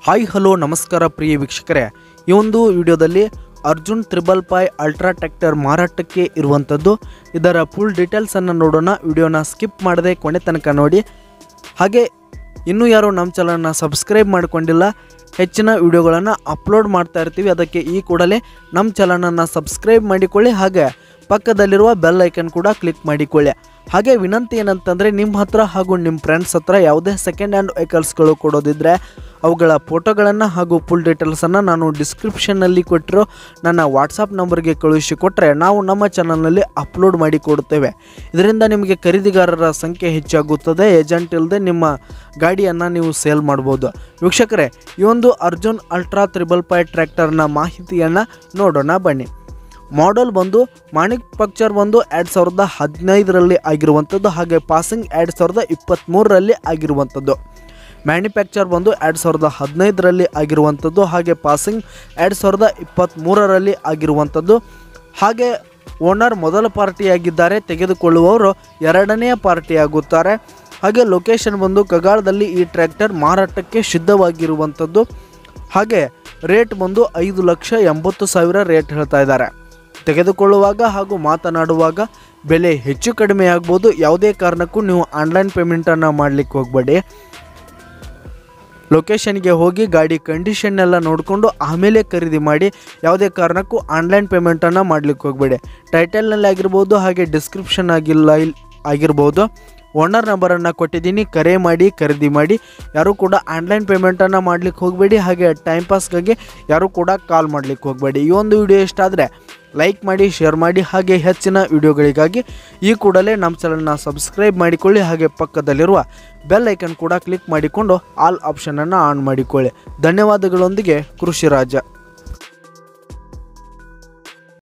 hi hello ನಮಸ್ಕಾರ ಪ್ರಿಯ ವೀಕ್ಷಕರೇ ಈ ಒಂದು ವಿಡಿಯೋದಲ್ಲಿ Arjun triple five ultra tractor ಮಾರಾಟಕ್ಕೆ ಇರುವಂಥದ್ದು ಇದರ ಫುಲ್ ಡೀಟೇಲ್ಸನ್ನು ನೋಡೋಣ ವಿಡಿಯೋನ ಸ್ಕಿಪ್ ಮಾಡದೆ ಕೊನೆ ತನಕ ನೋಡಿ ಹಾಗೆ ಇನ್ನೂ ಯಾರು ನಮ್ಮ ಚಾನಲ್ನ ಸಬ್ಸ್ಕ್ರೈಬ್ ಮಾಡಿಕೊಂಡಿಲ್ಲ ಹೆಚ್ಚಿನ ವಿಡಿಯೋಗಳನ್ನು ಅಪ್ಲೋಡ್ ಮಾಡ್ತಾ ಇರ್ತೀವಿ ಅದಕ್ಕೆ ಈ ಕೂಡಲೇ ನಮ್ಮ ಚಾನಲನ್ನು ಸಬ್ಸ್ಕ್ರೈಬ್ ಮಾಡಿಕೊಳ್ಳಿ ಹಾಗೆ ಪಕ್ಕದಲ್ಲಿರುವ ಬೆಲ್ ಐಕನ್ ಕೂಡ ಕ್ಲಿಕ್ ಮಾಡಿಕೊಳ್ಳಿ ಹಾಗೆ ವಿನಂತಿ ಏನಂತಂದರೆ ನಿಮ್ಮ ಹತ್ರ ಹಾಗೂ ನಿಮ್ಮ ಫ್ರೆಂಡ್ಸ್ ಹತ್ರ ಯಾವುದೇ ಸೆಕೆಂಡ್ ಹ್ಯಾಂಡ್ ವೆಹಿಕಲ್ಸ್ಗಳು ಕೊಡೋದಿದ್ದರೆ ಅವುಗಳ ಫೋಟೋಗಳನ್ನು ಹಾಗೂ ಫುಲ್ ಡೀಟೇಲ್ಸನ್ನು ನಾನು ಡಿಸ್ಕ್ರಿಪ್ಷನ್ನಲ್ಲಿ ಕೊಟ್ಟಿರೋ ನನ್ನ ವಾಟ್ಸಪ್ ನಂಬರ್ಗೆ ಕಳುಹಿಸಿ ಕೊಟ್ಟರೆ ನಾವು ನಮ್ಮ ಚಾನಲ್ನಲ್ಲಿ ಅಪ್ಲೋಡ್ ಮಾಡಿ ಕೊಡುತ್ತೇವೆ ಇದರಿಂದ ನಿಮಗೆ ಖರೀದಿಗಾರರ ಸಂಖ್ಯೆ ಹೆಚ್ಚಾಗುತ್ತದೆ ಏಜೆಂಟ್ ಇಲ್ಲದೆ ನಿಮ್ಮ ಗಾಡಿಯನ್ನು ನೀವು ಸೇಲ್ ಮಾಡ್ಬೋದು ವೀಕ್ಷಕರೇ ಈ ಒಂದು ಅರ್ಜುನ್ ಅಲ್ಟ್ರಾ ತ್ರಿಬಲ್ ಫೈ ಟ್ರ್ಯಾಕ್ಟರ್ನ ಮಾಹಿತಿಯನ್ನು ನೋಡೋಣ ಬನ್ನಿ ಮಾಡೆಲ್ ಬಂದು ಮಾಣಿಕ್ ಪಕ್ಚರ್ ಬಂದು ಎರಡು ಸಾವಿರದ ಹದಿನೈದರಲ್ಲಿ ಆಗಿರುವಂಥದ್ದು ಹಾಗೆ ಪಾಸಿಂಗ್ ಎರಡು ಸಾವಿರದ ಇಪ್ಪತ್ತ್ಮೂರರಲ್ಲಿ ಆಗಿರುವಂಥದ್ದು ಮ್ಯಾನುಫ್ಯಾಕ್ಚರ್ ಬಂದು ಎರಡು ಸಾವಿರದ ಹದಿನೈದರಲ್ಲಿ ಆಗಿರುವಂಥದ್ದು ಹಾಗೆ ಪಾಸಿಂಗ್ ಎರಡು ಸಾವಿರದ ಇಪ್ಪತ್ತ್ಮೂರರಲ್ಲಿ ಆಗಿರುವಂಥದ್ದು ಹಾಗೆ ಓನರ್ ಮೊದಲ ಪಾರ್ಟಿಯಾಗಿದ್ದಾರೆ ತೆಗೆದುಕೊಳ್ಳುವವರು ಎರಡನೆಯ ಪಾರ್ಟಿಯಾಗುತ್ತಾರೆ ಹಾಗೆ ಲೊಕೇಶನ್ ಬಂದು ಕಗಾಳದಲ್ಲಿ ಈ ಟ್ರ್ಯಾಕ್ಟರ್ ಮಾರಾಟಕ್ಕೆ ಸಿದ್ಧವಾಗಿರುವಂಥದ್ದು ಹಾಗೆ ರೇಟ್ ಬಂದು ಐದು ಲಕ್ಷ ಎಂಬತ್ತು ಸಾವಿರ ರೇಟ್ ಹೇಳ್ತಾ ಇದ್ದಾರೆ ತೆಗೆದುಕೊಳ್ಳುವಾಗ ಹಾಗೂ ಮಾತನಾಡುವಾಗ ಬೆಲೆ ಹೆಚ್ಚು ಕಡಿಮೆ ಆಗ್ಬೋದು ಯಾವುದೇ ಕಾರಣಕ್ಕೂ ನೀವು ಆನ್ಲೈನ್ ಪೇಮೆಂಟನ್ನು ಮಾಡಲಿಕ್ಕೆ ಹೋಗಬೇಡಿ ಲೊಕೇಶನ್ಗೆ ಹೋಗಿ ಗಾಡಿ ಕಂಡೀಷನ್ ಎಲ್ಲ ನೋಡಿಕೊಂಡು ಆಮೇಲೆ ಖರೀದಿ ಮಾಡಿ ಯಾವುದೇ ಕಾರಣಕ್ಕೂ ಆನ್ಲೈನ್ ಪೇಮೆಂಟನ್ನು ಮಾಡಲಿಕ್ಕೆ ಹೋಗಬೇಡಿ ಟೈಟಲ್ನಲ್ಲಿ ಆಗಿರ್ಬೋದು ಹಾಗೆ ಡಿಸ್ಕ್ರಿಪ್ಷನ್ ಆಗಿಲ್ಲ ಇಲ್ ಆಗಿರ್ಬೋದು ಓನರ್ ನಂಬರನ್ನು ಕೊಟ್ಟಿದ್ದೀನಿ ಕರೆ ಮಾಡಿ ಖರೀದಿ ಮಾಡಿ ಯಾರೂ ಕೂಡ ಆನ್ಲೈನ್ ಪೇಮೆಂಟನ್ನು ಮಾಡಲಿಕ್ಕೆ ಹೋಗಬೇಡಿ ಹಾಗೆ ಟೈಮ್ ಪಾಸ್ಗಾಗಿ ಯಾರೂ ಕೂಡ ಕಾಲ್ ಮಾಡಲಿಕ್ಕೆ ಹೋಗಬೇಡಿ ಈ ಒಂದು ವಿಡಿಯೋ ಇಷ್ಟ ಆದರೆ ಲೈಕ್ ಮಾಡಿ ಶೇರ್ ಮಾಡಿ ಹಾಗೆ ಹೆಚ್ಚಿನ ವಿಡಿಯೋಗಳಿಗಾಗಿ ಈ ಕೂಡಲೇ ನಮ್ಮ ಚಾನಲ್ನ ಸಬ್ಸ್ಕ್ರೈಬ್ ಮಾಡಿಕೊಳ್ಳಿ ಹಾಗೆ ಪಕ್ಕದಲ್ಲಿರುವ ಬೆಲ್ ಐಕನ್ ಕೂಡ ಕ್ಲಿಕ್ ಮಾಡಿಕೊಂಡು ಆಲ್ ಆಪ್ಷನನ್ನು ಆನ್ ಮಾಡಿಕೊಳ್ಳಿ ಧನ್ಯವಾದಗಳೊಂದಿಗೆ ಕೃಷಿ ರಾಜ